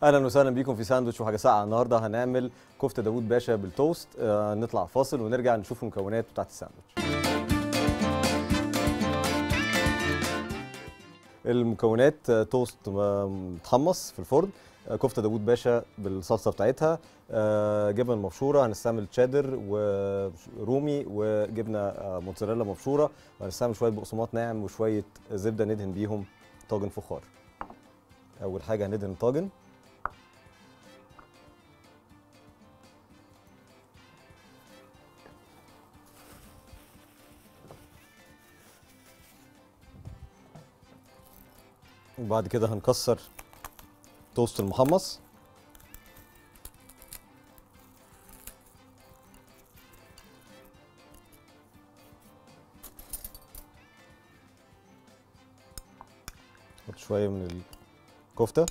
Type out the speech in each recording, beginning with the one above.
اهلا وسهلا بيكم في ساندوتش وحاجه ساقعه النهارده هنعمل كفته داوود باشا بالتوست آه نطلع فاصل ونرجع نشوف المكونات بتاعت الساندوتش المكونات آه، توست م- متحمص في الفرن آه، كفته داوود باشا بالصلصه بتاعتها آه، جبن مبشوره هنستعمل تشيدر ورومي وجبنه آه، موتزاريلا مبشوره وهنستعمل شويه بقسماط ناعم وشويه زبده ندهن بيهم طاجن فخار اول حاجه هندهن الطاجن وبعد كده هنكسر توست المحمص نحط شوية من الكفتة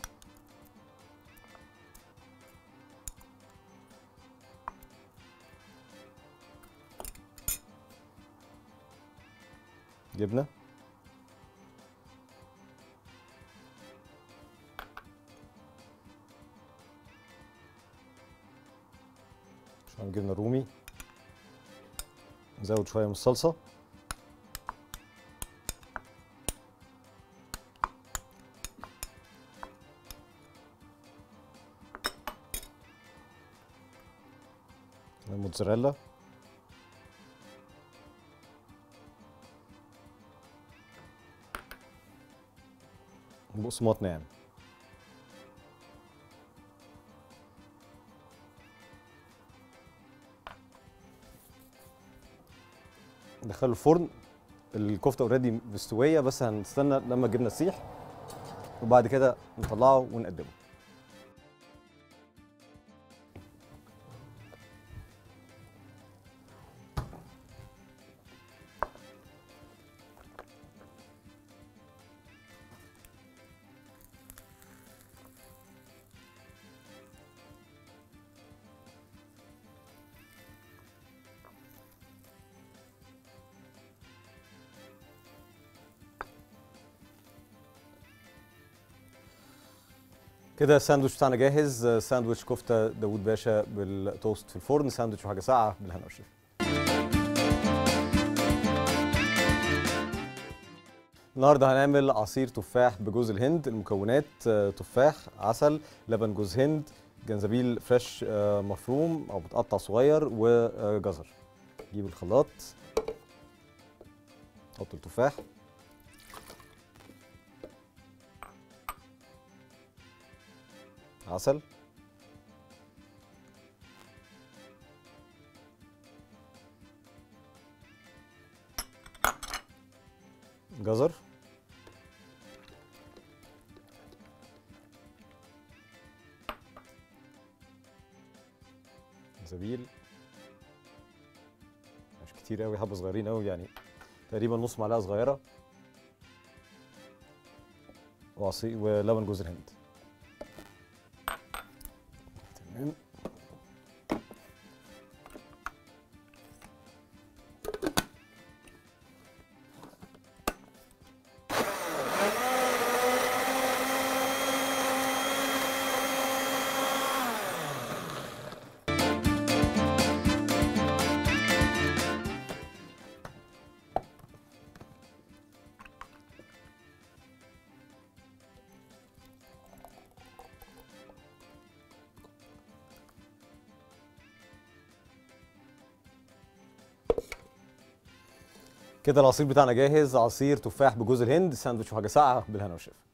جبنة شوية جبنة رومي نزود شوية من الصلصة الموتزاريلا بقسماط ناعم ندخله الفرن الكفته اوريدي مستويه بس هنستنى لما الجبنه تسيح وبعد كده نطلعه ونقدمه كده الساندوتش بتاعنا جاهز ساندوتش كفته داوود باشا بالتوست في الفرن ساندوتش وحاجه ساقعه بالهنا والشفا النهارده هنعمل عصير تفاح بجوز الهند المكونات آه، تفاح عسل لبن جوز هند جنزبيل فريش آه، مفروم او متقطع صغير وجزر نجيب الخلاط نحط التفاح عسل جزر زبيل مش كتير قوي حبه صغيرين قوي يعني تقريبا نص معلقه صغيره وعصير ولبن جوز الهند تمام كده العصير بتاعنا جاهز عصير تفاح بجوز الهند ساندوتش وحاجه ساقعه بالهنا والشفا